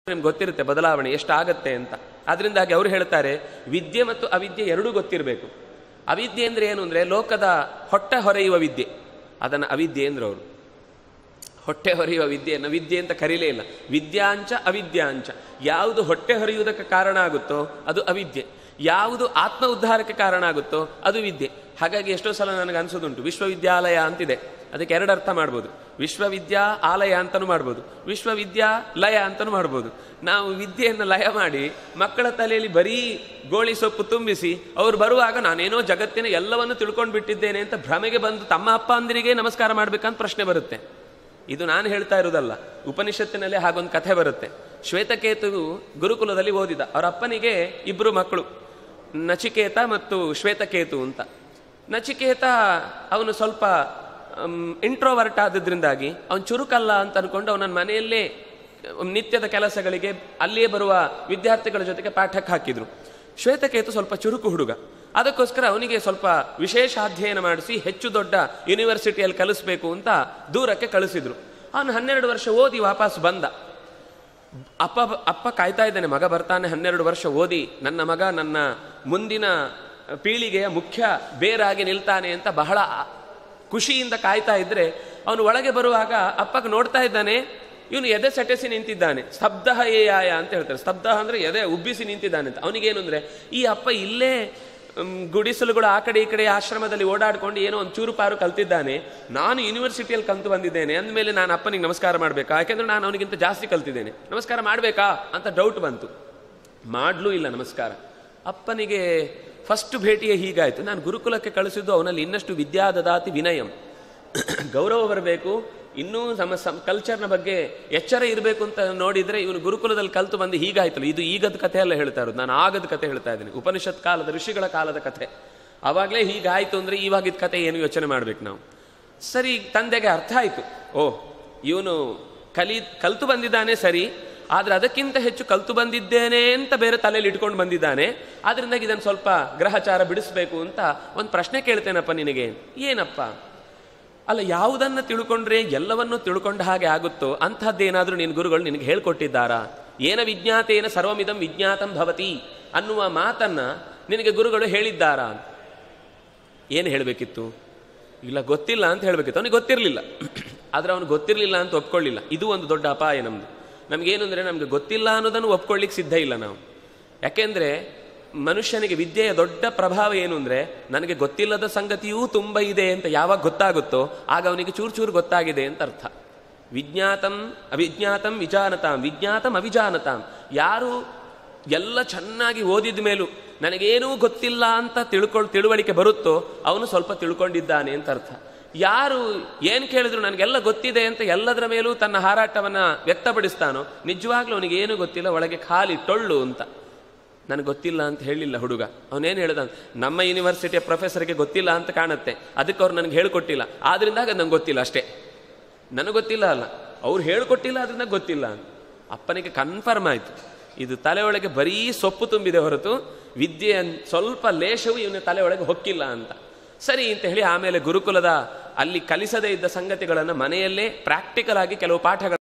ನಿಮ್ಗೆ ಗೊತ್ತಿರುತ್ತೆ ಬದಲಾವಣೆ ಎಷ್ಟಾಗತ್ತೆ ಅಂತ ಅದರಿಂದಾಗಿ ಅವರು ಹೇಳ್ತಾರೆ ವಿದ್ಯೆ ಮತ್ತು ಅವಿದ್ಯೆ ಎರಡೂ ಗೊತ್ತಿರಬೇಕು ಅವಿದ್ಯೆ ಅಂದ್ರೆ ಏನು ಅಂದ್ರೆ ಲೋಕದ ಹೊಟ್ಟೆ ಹೊರೆಯುವ ವಿದ್ಯೆ ಅದನ್ನು ಅವಿದ್ಯೆ ಅಂದ್ರೆ ಅವರು ಹೊಟ್ಟೆ ಹೊರೆಯುವ ವಿದ್ಯೆಯನ್ನು ವಿದ್ಯೆ ಅಂತ ಕರೀಲೇ ಇಲ್ಲ ವಿದ್ಯಾಂಚ ಅವಿದ್ಯಾಂಚ ಯಾವುದು ಹೊಟ್ಟೆ ಹೊರೆಯುವುದಕ್ಕೆ ಕಾರಣ ಆಗುತ್ತೋ ಅದು ಅವಿದ್ಯೆ ಯಾವುದು ಆತ್ಮ ಉದ್ಧಾರಕ್ಕೆ ಕಾರಣ ಆಗುತ್ತೋ ಅದು ವಿದ್ಯೆ ಹಾಗಾಗಿ ಎಷ್ಟೋ ಸಲ ನನಗೆ ಅನ್ಸೋದುಂಟು ವಿಶ್ವವಿದ್ಯಾಲಯ ಅಂತಿದೆ ಅದಕ್ಕೆ ಎರಡು ಅರ್ಥ ಮಾಡ್ಬೋದು ವಿಶ್ವವಿದ್ಯಾ ಆಲಯ ಅಂತಲೂ ಮಾಡ್ಬೋದು ವಿಶ್ವವಿದ್ಯಾ ಲಯ ಅಂತಲೂ ಮಾಡ್ಬೋದು ನಾವು ವಿದ್ಯೆಯನ್ನು ಲಯ ಮಾಡಿ ಮಕ್ಕಳ ತಲೆಯಲ್ಲಿ ಬರೀ ಗೋಳಿ ಸೊಪ್ಪು ತುಂಬಿಸಿ ಅವ್ರು ಬರುವಾಗ ನಾನೇನೋ ಜಗತ್ತಿನ ಎಲ್ಲವನ್ನು ತಿಳ್ಕೊಂಡು ಬಿಟ್ಟಿದ್ದೇನೆ ಅಂತ ಭ್ರಮೆಗೆ ಬಂದು ತಮ್ಮ ಅಪ್ಪ ಅಂದಿರಿಗೆ ನಮಸ್ಕಾರ ಮಾಡ್ಬೇಕಂತ ಪ್ರಶ್ನೆ ಬರುತ್ತೆ ಇದು ನಾನು ಹೇಳ್ತಾ ಇರುವುದಲ್ಲ ಉಪನಿಷತ್ತಿನಲ್ಲಿ ಹಾಗೊಂದು ಕಥೆ ಬರುತ್ತೆ ಶ್ವೇತಕೇತು ಗುರುಕುಲದಲ್ಲಿ ಓದಿದ ಅವರ ಅಪ್ಪನಿಗೆ ಇಬ್ಬರು ಮಕ್ಕಳು ನಚಿಕೇತ ಮತ್ತು ಶ್ವೇತಕೇತು ಅಂತ ನಚಿಕೇತ ಅವನು ಸ್ವಲ್ಪ ಇಂಟ್ರೋವರ್ಟ್ ಆದದ್ರಿಂದಾಗಿ ಅವನು ಚುರುಕಲ್ಲ ಅಂತ ಅನ್ಕೊಂಡು ಅವನ ಮನೆಯಲ್ಲೇ ನಿತ್ಯದ ಕೆಲಸಗಳಿಗೆ ಅಲ್ಲಿಯೇ ಬರುವ ವಿದ್ಯಾರ್ಥಿಗಳ ಜೊತೆಗೆ ಪಾಠಕ್ಕೆ ಹಾಕಿದ್ರು ಶ್ವೇತಕೇತು ಸ್ವಲ್ಪ ಚುರುಕು ಹುಡುಗ ಅದಕ್ಕೋಸ್ಕರ ಅವನಿಗೆ ಸ್ವಲ್ಪ ವಿಶೇಷ ಅಧ್ಯಯನ ಮಾಡಿಸಿ ಹೆಚ್ಚು ದೊಡ್ಡ ಯೂನಿವರ್ಸಿಟಿಯಲ್ಲಿ ಕಲಿಸ್ಬೇಕು ಅಂತ ದೂರಕ್ಕೆ ಕಳಿಸಿದ್ರು ಅವನು ಹನ್ನೆರಡು ವರ್ಷ ಓದಿ ವಾಪಸ್ ಬಂದ ಅಪ್ಪ ಅಪ್ಪ ಕಾಯ್ತಾ ಇದ್ದಾನೆ ಮಗ ಬರ್ತಾನೆ ಹನ್ನೆರಡು ವರ್ಷ ಓದಿ ನನ್ನ ಮಗ ನನ್ನ ಮುಂದಿನ ಪೀಳಿಗೆಯ ಮುಖ್ಯ ಬೇರಾಗಿ ನಿಲ್ತಾನೆ ಅಂತ ಬಹಳ ಖುಷಿಯಿಂದ ಕಾಯ್ತಾ ಇದ್ರೆ ಅವನು ಒಳಗೆ ಬರುವಾಗ ಅಪ್ಪಗೆ ನೋಡ್ತಾ ಇದ್ದಾನೆ ಇವನು ಎದೆ ಸೆಟೆಸಿ ನಿಂತಿದ್ದಾನೆ ಸ್ತಬ್ಧ ಏಯಾಯ ಅಂತ ಹೇಳ್ತಾರೆ ಸ್ತಬ್ಧ ಅಂದ್ರೆ ಎದೆ ಉಬ್ಬಿಸಿ ನಿಂತಿದ್ದಾನೆ ಅಂತ ಅವನಿಗೇನು ಅಂದ್ರೆ ಈ ಅಪ್ಪ ಇಲ್ಲೇ ಮ್, ಗುಡಿಸಲುಗಳು ಆ ಕಡೆ ಈ ಕಡೆ ಆಶ್ರಮದಲ್ಲಿ ಓಡಾಡ್ಕೊಂಡು ಏನೋ ಒಂದು ಚೂರು ಪಾರು ಕಲ್ತಿದ್ದಾನೆ ನಾನು ಯೂನಿವರ್ಸಿಟಿಯಲ್ಲಿ ಕಲ್ತು ಬಂದಿದ್ದೇನೆ ಅಂದಮೇಲೆ ನಾನು ಅಪ್ಪನಿಗೆ ನಮಸ್ಕಾರ ಮಾಡಬೇಕಾ ಯಾಕೆಂದ್ರೆ ನಾನು ಅವನಿಗಿಂತ ಜಾಸ್ತಿ ಕಲ್ತಿದ್ದೇನೆ ನಮಸ್ಕಾರ ಮಾಡಬೇಕಾ ಅಂತ ಡೌಟ್ ಬಂತು ಮಾಡ್ಲೂ ಇಲ್ಲ ನಮಸ್ಕಾರ ಅಪ್ಪನಿಗೆ ಫಸ್ಟ್ ಭೇಟಿಯೇ ಹೀಗಾಯ್ತು ನಾನು ಗುರುಕುಲಕ್ಕೆ ಕಳಿಸಿದ್ದು ಅವನಲ್ಲಿ ಇನ್ನಷ್ಟು ವಿದ್ಯಾ ದದಾತಿ ವಿನಯಂ ಗೌರವ ಬರಬೇಕು ಇನ್ನೂ ನಮ್ಮ ಸಂ ಕಲ್ಚರ್ನ ಬಗ್ಗೆ ಎಚ್ಚರ ಇರಬೇಕು ಅಂತ ನೋಡಿದ್ರೆ ಇವನು ಗುರುಕುಲದಲ್ಲಿ ಕಲ್ತು ಬಂದು ಹೀಗಾಯ್ತಲ್ಲ ಇದು ಈಗದ ಕಥೆ ಎಲ್ಲ ಹೇಳ್ತಾ ಇರೋದು ನಾನು ಆಗದ ಕಥೆ ಹೇಳ್ತಾ ಇದ್ದೀನಿ ಉಪನಿಷತ್ ಕಾಲದ ಋಷಿಗಳ ಕಾಲದ ಕಥೆ ಆವಾಗಲೇ ಹೀಗಾಯ್ತು ಅಂದ್ರೆ ಇವಾಗಿದ್ದ ಕಥೆ ಏನು ಯೋಚನೆ ಮಾಡ್ಬೇಕು ನಾವು ಸರಿ ತಂದೆಗೆ ಅರ್ಥ ಆಯ್ತು ಓ ಇವನು ಕಲಿ ಕಲ್ತು ಬಂದಿದ್ದಾನೆ ಸರಿ ಆದ್ರೆ ಅದಕ್ಕಿಂತ ಹೆಚ್ಚು ಕಲ್ತು ಬಂದಿದ್ದೇನೆ ಅಂತ ಬೇರೆ ತಲೆಯಲ್ಲಿ ಇಟ್ಕೊಂಡು ಬಂದಿದ್ದಾನೆ ಆದ್ರಿಂದಾಗಿ ಇದನ್ನು ಸ್ವಲ್ಪ ಗ್ರಹಚಾರ ಬಿಡಿಸ್ಬೇಕು ಅಂತ ಒಂದು ಪ್ರಶ್ನೆ ಕೇಳ್ತೇನಪ್ಪ ನಿನಗೆ ಏನಪ್ಪ ಅಲ್ಲ ಯಾವುದನ್ನ ತಿಳ್ಕೊಂಡ್ರೆ ಎಲ್ಲವನ್ನೂ ತಿಳ್ಕೊಂಡ ಹಾಗೆ ಆಗುತ್ತೋ ಅಂಥದ್ದೇನಾದ್ರೂ ನಿನ್ನ ಗುರುಗಳು ನಿನಗೆ ಹೇಳ್ಕೊಟ್ಟಿದ್ದಾರಾ ಏನ ವಿಜ್ಞಾತೇನ ಸರ್ವಮಿದಂ ವಿಜ್ಞಾತಂ ಭವತಿ ಅನ್ನುವ ಮಾತನ್ನ ನಿನಗೆ ಗುರುಗಳು ಹೇಳಿದ್ದಾರಾ ಏನು ಹೇಳಬೇಕಿತ್ತು ಇಲ್ಲ ಗೊತ್ತಿಲ್ಲ ಅಂತ ಹೇಳಬೇಕಿತ್ತು ಅವನಿಗೆ ಗೊತ್ತಿರಲಿಲ್ಲ ಆದರೆ ಅವನು ಗೊತ್ತಿರಲಿಲ್ಲ ಅಂತ ಒಪ್ಕೊಳ್ಳಿಲ್ಲ ಇದು ಒಂದು ದೊಡ್ಡ ಅಪಾಯ ನಮ್ಮದು ನಮಗೇನು ಅಂದರೆ ನಮಗೆ ಗೊತ್ತಿಲ್ಲ ಅನ್ನೋದನ್ನು ಒಪ್ಕೊಳ್ಳಿಕ್ಕೆ ಸಿದ್ಧ ಇಲ್ಲ ನಾವು ಯಾಕೆಂದರೆ ಮನುಷ್ಯನಿಗೆ ವಿದ್ಯೆಯ ದೊಡ್ಡ ಪ್ರಭಾವ ಏನು ಅಂದರೆ ನನಗೆ ಗೊತ್ತಿಲ್ಲದ ಸಂಗತಿಯೂ ತುಂಬ ಇದೆ ಅಂತ ಯಾವಾಗ ಗೊತ್ತಾಗುತ್ತೋ ಆಗ ಅವನಿಗೆ ಚೂರು ಚೂರು ಗೊತ್ತಾಗಿದೆ ಅಂತ ಅರ್ಥ ವಿಜ್ಞಾತಂ ಅವಿಜ್ಞಾತಂ ವಿಜಾನತಾಂ ವಿಜ್ಞಾತಂ ಅವಿಜಾನತಾಂ ಯಾರು ಎಲ್ಲ ಚೆನ್ನಾಗಿ ಓದಿದ ಮೇಲೂ ನನಗೇನೂ ಗೊತ್ತಿಲ್ಲ ಅಂತ ತಿಳ್ಕೊಳ್ ತಿಳುವಳಿಕೆ ಬರುತ್ತೋ ಅವನು ಸ್ವಲ್ಪ ತಿಳ್ಕೊಂಡಿದ್ದಾನೆ ಅಂತ ಅರ್ಥ ಯಾರು ಏನು ಕೇಳಿದ್ರು ನನಗೆಲ್ಲ ಗೊತ್ತಿದೆ ಅಂತ ಎಲ್ಲದರ ಮೇಲೂ ತನ್ನ ಹಾರಾಟವನ್ನ ವ್ಯಕ್ತಪಡಿಸ್ತಾನೋ ನಿಜವಾಗ್ಲೂ ಅವನಿಗೆ ಏನು ಗೊತ್ತಿಲ್ಲ ಒಳಗೆ ಖಾಲಿ ಟೊಳ್ಳು ಅಂತ ನನಗೆ ಗೊತ್ತಿಲ್ಲ ಅಂತ ಹೇಳಿಲ್ಲ ಹುಡುಗ ಅವನೇನು ಹೇಳ್ದ ನಮ್ಮ ಯೂನಿವರ್ಸಿಟಿಯ ಪ್ರೊಫೆಸರ್ಗೆ ಗೊತ್ತಿಲ್ಲ ಅಂತ ಕಾಣುತ್ತೆ ಅದಕ್ಕೆ ಅವ್ರು ನನಗೆ ಹೇಳ್ಕೊಟ್ಟಿಲ್ಲ ಆದ್ರಿಂದಾಗ ನಂಗೆ ಗೊತ್ತಿಲ್ಲ ಅಷ್ಟೇ ನನಗೆ ಗೊತ್ತಿಲ್ಲ ಅಲ್ಲ ಅವ್ರು ಹೇಳ್ಕೊಟ್ಟಿಲ್ಲ ಅದರಿಂದ ಗೊತ್ತಿಲ್ಲ ಅಂತ ಅಪ್ಪನಿಗೆ ಕನ್ಫರ್ಮ್ ಆಯ್ತು ಇದು ತಲೆ ಒಳಗೆ ಬರೀ ಸೊಪ್ಪು ತುಂಬಿದೆ ಹೊರತು ವಿದ್ಯೆ ಅನ್- ಸ್ವಲ್ಪ ಲೇಷವು ಇವನ ತಲೆ ಒಳಗೆ ಹೊಕ್ಕಿಲ್ಲ ಅಂತ ಸರಿ ಅಂತ ಹೇಳಿ ಆಮೇಲೆ ಗುರುಕುಲದ ಅಲ್ಲಿ ಕಲಿಸದೇ ಇದ್ದ ಸಂಗತಿಗಳನ್ನು ಮನೆಯಲ್ಲೇ ಪ್ರಾಕ್ಟಿಕಲ್ ಆಗಿ ಕೆಲವು ಪಾಠಗಳು